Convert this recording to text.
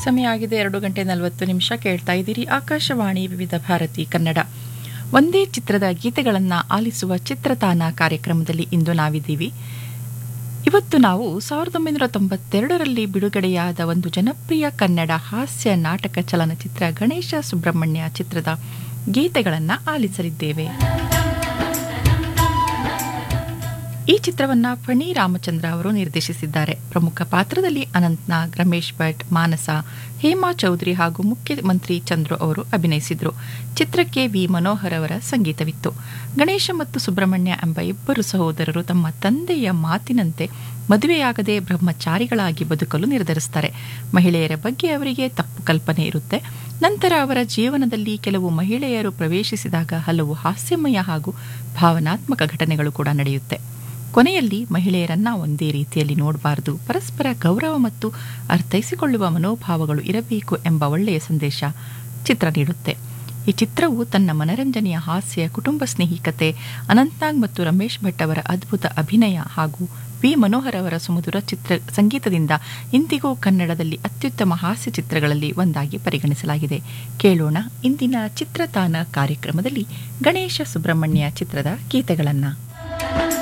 ಸಮಯ ಆಗಿದೆ ಎರಡು ಗಂಟೆ ನಲವತ್ತು ನಿಮಿಷ ಕೇಳ್ತಾ ಇದ್ದೀರಿ ಆಕಾಶವಾಣಿ ವಿವಿಧ ಭಾರತಿ ಕನ್ನಡ ಒಂದೇ ಚಿತ್ರದ ಗೀತೆಗಳನ್ನು ಆಲಿಸುವ ಚಿತ್ರತಾನ ಕಾರ್ಯಕ್ರಮದಲ್ಲಿ ಇಂದು ನಾವಿದ್ದೀವಿ ಇವತ್ತು ನಾವು ಸಾವಿರದ ಒಂಬೈನೂರ ತೊಂಬತ್ತೆರಡರಲ್ಲಿ ಬಿಡುಗಡೆಯಾದ ಒಂದು ಜನಪ್ರಿಯ ಕನ್ನಡ ಹಾಸ್ಯ ನಾಟಕ ಚಲನಚಿತ್ರ ಗಣೇಶ ಸುಬ್ರಹ್ಮಣ್ಯ ಚಿತ್ರದ ಗೀತೆಗಳನ್ನು ಆಲಿಸಲಿದ್ದೇವೆ ಈ ಚಿತ್ರವನ್ನ ಫಣಿ ರಾಮಚಂದ್ರ ಅವರು ನಿರ್ದೇಶಿಸಿದ್ದಾರೆ ಪ್ರಮುಖ ಪಾತ್ರದಲ್ಲಿ ಅನಂತ್ನಾಗ್ ರಮೇಶ್ ಭಟ್ ಮಾನಸ ಹೇಮಾ ಚೌಧರಿ ಹಾಗೂ ಮುಖ್ಯಮಂತ್ರಿ ಚಂದ್ರು ಅವರು ಅಭಿನಯಿಸಿದರು ಚಿತ್ರಕ್ಕೆ ವಿ ಮನೋಹರ್ ಅವರ ಸಂಗೀತವಿತ್ತು ಗಣೇಶ ಮತ್ತು ಸುಬ್ರಹ್ಮಣ್ಯ ಎಂಬ ಇಬ್ಬರು ಸಹೋದರರು ತಮ್ಮ ತಂದೆಯ ಮಾತಿನಂತೆ ಮದುವೆಯಾಗದೆ ಬ್ರಹ್ಮಚಾರಿಗಳಾಗಿ ಬದುಕಲು ನಿರ್ಧರಿಸುತ್ತಾರೆ ಮಹಿಳೆಯರ ಬಗ್ಗೆ ಅವರಿಗೆ ತಪ್ಪು ಕಲ್ಪನೆ ಇರುತ್ತೆ ನಂತರ ಅವರ ಜೀವನದಲ್ಲಿ ಕೆಲವು ಮಹಿಳೆಯರು ಪ್ರವೇಶಿಸಿದಾಗ ಹಲವು ಹಾಸ್ಯಮಯ ಹಾಗೂ ಭಾವನಾತ್ಮಕ ಘಟನೆಗಳು ಕೂಡ ನಡೆಯುತ್ತೆ ಕೊನೆಯಲ್ಲಿ ಮಹಿಳೆಯರನ್ನ ಒಂದೇ ರೀತಿಯಲ್ಲಿ ನೋಡಬಾರದು ಪರಸ್ಪರ ಗೌರವ ಮತ್ತು ಅರ್ಥೈಸಿಕೊಳ್ಳುವ ಮನೋಭಾವಗಳು ಇರಬೇಕು ಎಂಬ ಒಳ್ಳೆಯ ಸಂದೇಶ ಚಿತ್ರ ನೀಡುತ್ತೆ ಈ ಚಿತ್ರವು ತನ್ನ ಮನರಂಜನೆಯ ಹಾಸ್ಯ ಕುಟುಂಬ ಸ್ನೇಹಿಕತೆ ಅನಂತ್ನಾಗ್ ಮತ್ತು ರಮೇಶ್ ಭಟ್ ಅವರ ಅದ್ಭುತ ಅಭಿನಯ ಹಾಗೂ ವಿ ಮನೋಹರ್ ಅವರ ಸುಮಧುರ ಚಿತ್ರ ಸಂಗೀತದಿಂದ ಇಂದಿಗೂ ಕನ್ನಡದಲ್ಲಿ ಅತ್ಯುತ್ತಮ ಹಾಸ್ಯ ಚಿತ್ರಗಳಲ್ಲಿ ಒಂದಾಗಿ ಪರಿಗಣಿಸಲಾಗಿದೆ ಕೇಳೋಣ ಇಂದಿನ ಚಿತ್ರತಾನ ಕಾರ್ಯಕ್ರಮದಲ್ಲಿ ಗಣೇಶ ಸುಬ್ರಹ್ಮಣ್ಯ ಚಿತ್ರದ ಗೀತೆಗಳನ್ನು